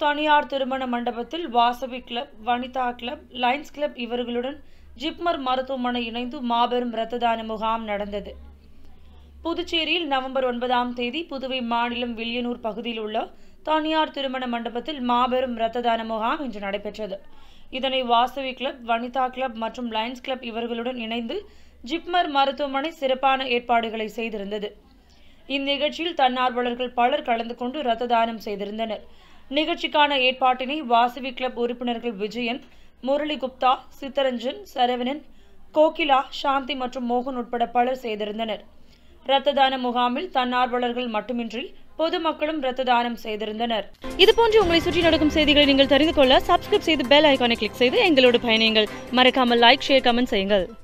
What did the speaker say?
தனியார் திருமண மண்டபத்தில் Vasavi club Vanitha club Lions club இவர்களுடன் ஜிப்மர் மருத்துவமனை இணைந்து மாபெரும் இரத்த தான முகாம் நடந்தது புதுச்சேரியில் நவம்பர் ஒன்பதாம் தேதி புதுவை மாநிலம் வில்லியனூர் பகுதியில் உள்ள தனியார் திருமண மண்டபத்தில் மாபெரும் இரத்த தான முகாம் இன்று நடைபெற்றது இதனை வாசவி கிளப் வனிதா கிளப் மற்றும் லயன்ஸ் கிளப் இவர்களுடன் இணைந்து ஜிப்மர் மருத்துவமனை சிறப்பான ஏற்பாடுகளை செய்திருந்தது இந்நிகழ்ச்சியில் தன்னார்வலர்கள் பலர் கலந்து கொண்டு இரத்த தானம் செய்திருந்தனர் நிகழ்ச்சிக்கான ஏற்பாட்டினை வாசவி கிளப் உறுப்பினர்கள் விஜயன் முரளி குப்தா சித்தரஞ்சன் சரவணன் கோகிலா சாந்தி மற்றும் மோகன் உட்பட பலர் செய்திருந்தனர் இரத்த தான முகாமில் தன்னார்வலர்கள் மட்டுமின்றி பொதுமக்களும் இரத்த தானம் செய்திருந்தனர் இது போன்று உங்களை சுற்றி நடக்கும் செய்திகளை நீங்கள் தெரிந்து கொள்ள சப்ஸ்கிரைப் செய்து பெல் ஐகானை கிளிக் செய்து எங்களோடு பயணியுங்கள் மறக்காமல் லைக் ஷேர் கமெண்ட் செய்யுங்கள்